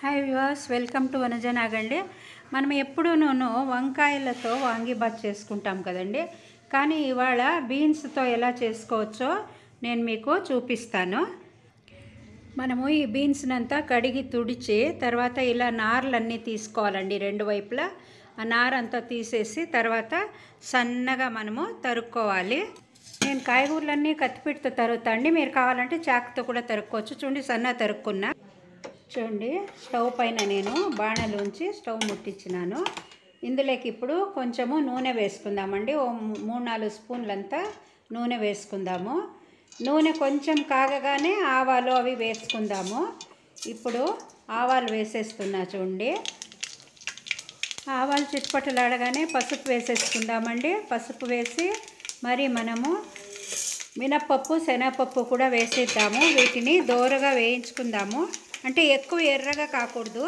hi viewers welcome to వనజనాగండి మనం ఎప్పుడూనూ వంకాయలతో వాంగిబాత్ చేసుకుంటాం కదండి కానీ ఇవాళ బీన్స్తో ఎలా చేసుకోవచ్చో నేను మీకు చూపిస్తాను మనము ఈ బీన్స్ని అంతా కడిగి తుడిచి తర్వాత ఇలా నార్లన్నీ తీసుకోవాలండి రెండు వైపులా ఆ నార అంతా తీసేసి తర్వాత సన్నగా మనము తరుక్కోవాలి నేను కాయగూరలన్నీ కత్తిపీటతో తరుగుతా అండి మీరు కావాలంటే చాకుతో కూడా తరుక్కోవచ్చు చూడండి సన్న తరుక్కున్నా చూడండి స్టవ్ పైన నేను బాణలోంచి స్టవ్ ముట్టించినాను ఇందులోకి ఇప్పుడు కొంచెము నూనె వేసుకుందామండి ఓ మూడు నాలుగు స్పూన్లంతా నూనె వేసుకుందాము నూనె కొంచెం కాగగానే ఆవాలు అవి వేసుకుందాము ఇప్పుడు ఆవాలు వేసేస్తున్నా చూడండి ఆవాలు చిట్పటలాడగానే పసుపు వేసేసుకుందామండి పసుపు వేసి మరి మనము మినప్పప్పు శనగపప్పు కూడా వేసేద్దాము వీటిని దోరగా వేయించుకుందాము అంటే ఎక్కువ ఎర్రగా కాకూడదు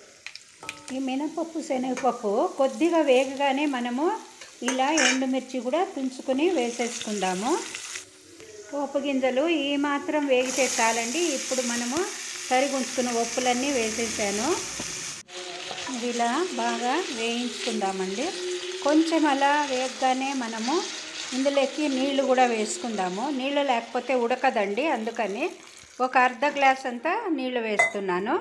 ఈ మినపప్పు శనగపప్పు కొద్దిగా వేగగానే మనము ఇలా ఎండుమిర్చి కూడా తుంచుకొని వేసేసుకుందాము పోపు గింజలు ఈ మాత్రం వేగితే చాలండి ఇప్పుడు మనము తరిగి ఉంచుకున్న ఒప్పులన్నీ వేసేసాను ఇది ఇలా బాగా వేయించుకుందామండి కొంచెం అలా వేగగానే మనము ఇందులోకి నీళ్లు కూడా వేసుకుందాము నీళ్ళు లేకపోతే ఉడకదండి అందుకని ఒక అర్ధ గ్లాస్ అంతా నీళ్లు వేస్తున్నాను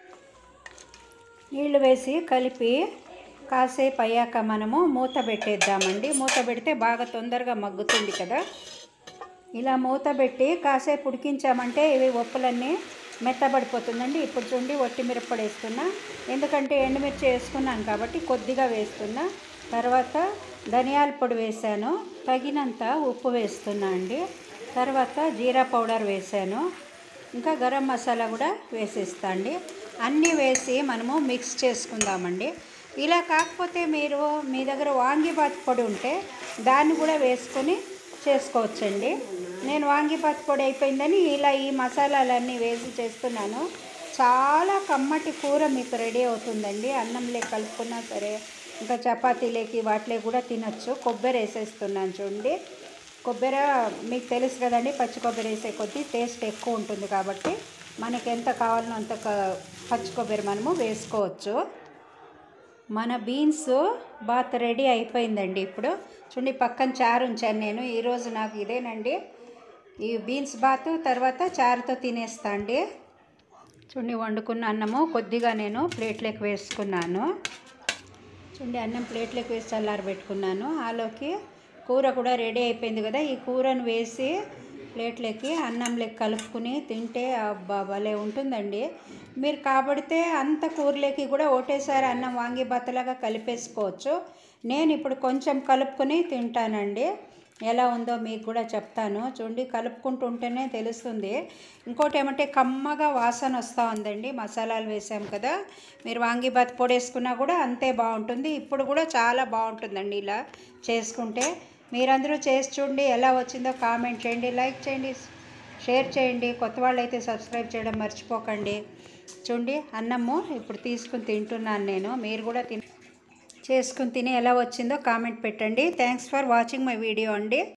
నీళ్లు వేసి కలిపి కాసేపు అయ్యాక మనము మూత పెట్టేద్దామండి మూత పెడితే బాగా తొందరగా మగ్గుతుంది కదా ఇలా మూత పెట్టి కాసేపు ఉడికించామంటే ఇవి ఒప్పులన్నీ మెత్తబడిపోతుందండి ఇప్పుడు చూడండి ఒట్టి మిరప్పొడి వేస్తున్నా ఎందుకంటే ఎండుమిర్చి వేసుకున్నాను కాబట్టి కొద్దిగా వేస్తున్నా తర్వాత ధనియాల పొడి వేసాను తగినంత ఉప్పు వేస్తున్నా అండి తర్వాత జీరా పౌడర్ వేసాను ఇంకా గరం మసాలా కూడా వేసేస్తా అండి అన్నీ వేసి మనము మిక్స్ చేసుకుందామండి ఇలా కాకపోతే మీరు మీ దగ్గర వాంగిబాత్ పొడి ఉంటే దాన్ని కూడా వేసుకొని చేసుకోవచ్చండి నేను వాంగిబాత్ పొడి అయిపోయిందని ఇలా ఈ మసాలాలన్నీ వేసి చేస్తున్నాను చాలా కమ్మటి కూర మీకు రెడీ అవుతుందండి అన్నంలో కలుపుకున్నా సరే ఇంకా చపాతీలేకి వాటిలో కూడా తినొచ్చు కొబ్బరి వేసేస్తున్నాను చూడండి కొబ్బరి మీకు తెలుసు కదండి పచ్చి కొబ్బరి వేసే కొద్దీ టేస్ట్ ఎక్కువ ఉంటుంది కాబట్టి మనకి ఎంత కావాలనో అంత క- పచ్చి కొబ్బరి మనము వేసుకోవచ్చు మన బీన్స్ బాత్ రెడీ అయిపోయిందండి ఇప్పుడు చూడండి పక్కన చారు ఉంచాను నేను ఈరోజు నాకు ఇదేనండి ఈ బీన్స్ బాత్ తర్వాత చారుతో తినేస్తా అండి చూడండి వండుకున్న అన్నము కొద్దిగా నేను ప్లేట్లోకి వేసుకున్నాను చూడండి అన్నం ప్లేట్లోకి వేసి చల్లారబెట్టుకున్నాను ఆలోకి కూర కూడా రెడీ అయిపోయింది కదా ఈ కూరను వేసి ప్లేట్లోకి అన్నంలోకి కలుపుకుని తింటే అబ్బా భలే ఉంటుందండి మీరు కాబడితే అంత కూరలోకి కూడా ఒకటేసారి అన్నం వాంగి బత్తలాగా కలిపేసుకోవచ్చు నేను ఇప్పుడు కొంచెం కలుపుకొని తింటానండి ఎలా ఉందో మీకు కూడా చెప్తాను చూడండి కలుపుకుంటూ ఉంటేనే తెలుస్తుంది ఇంకోటి ఏమంటే కమ్మగా వాసన వస్తూ ఉందండి మసాలాలు వేసాం కదా మీరు వాంగిబాత్ పొడి వేసుకున్నా కూడా అంతే బాగుంటుంది ఇప్పుడు కూడా చాలా బాగుంటుందండి ఇలా చేసుకుంటే మీరందరూ చేసి చూడండి ఎలా వచ్చిందో కామెంట్ చేయండి లైక్ చేయండి షేర్ చేయండి కొత్త వాళ్ళు అయితే సబ్స్క్రైబ్ చేయడం మర్చిపోకండి చూడండి అన్నము ఇప్పుడు తీసుకుని తింటున్నాను నేను మీరు కూడా తిన చేసుకుని తిని ఎలా వచ్చిందో కామెంట్ పెట్టండి thanks for watching my video అండి